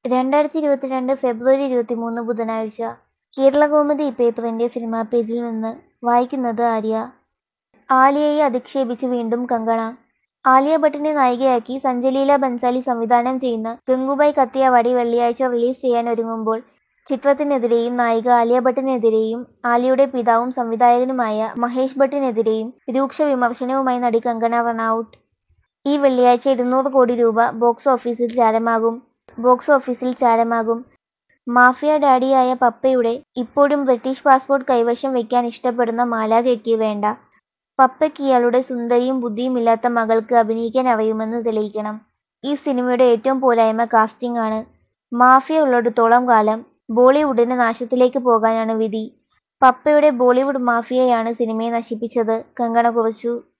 രണ്ടായിരത്തി ഇരുപത്തിരണ്ട് ഫെബ്രുവരി ഇരുപത്തിമൂന്ന് ബുധനാഴ്ച കേരളകൗമുദി പേപ്പറിന്റെ സിനിമാ പേജിൽ നിന്ന് വായിക്കുന്നത് ആര്യ ആലിയയെ അധിക്ഷേപിച്ച് വീണ്ടും കങ്കണ ആലിയ ഭട്ടിനെ നായികയാക്കി സഞ്ജയ് ലീല ബൻസാലി സംവിധാനം ചെയ്യുന്ന ഗംഗുബായ് കത്തിയാവാടി വെള്ളിയാഴ്ച റിലീസ് ചെയ്യാൻ ഒരുങ്ങുമ്പോൾ ചിത്രത്തിനെതിരെയും നായിക ആലിയ ഭട്ടിനെതിരെയും ആലിയയുടെ പിതാവും സംവിധായകനുമായ മഹേഷ് ഭട്ടിനെതിരെയും രൂക്ഷ വിമർശനവുമായി നടി കങ്കണ റണൌട്ട് ഈ വെള്ളിയാഴ്ച ഇരുന്നൂറ് കോടി രൂപ ബോക്സ് ഓഫീസിൽ ചാരമാകും ബോക്സ് ഓഫീസിൽ ചാരമാകും മാഫിയ ഡാഡിയായ പപ്പയുടെ ഇപ്പോഴും ബ്രിട്ടീഷ് പാസ്പോർട്ട് കൈവശം വയ്ക്കാൻ ഇഷ്ടപ്പെടുന്ന മാലാഖയ്ക്ക് വേണ്ട പപ്പയ്ക്ക് ഇയാളുടെ സുന്ദരിയും ബുദ്ധിയും ഇല്ലാത്ത മകൾക്ക് അഭിനയിക്കാൻ അറിയുമെന്ന് തെളിയിക്കണം ഈ സിനിമയുടെ ഏറ്റവും പോരായ്മ കാസ്റ്റിംഗ് ആണ് മാഫിയ ഉള്ളിടത്തോളം കാലം ബോളിവുഡിന് നാശത്തിലേക്ക് പോകാനാണ് വിധി പപ്പയുടെ ബോളിവുഡ് മാഫിയയാണ് സിനിമയെ നശിപ്പിച്ചത് കങ്കണ കുറിച്ചു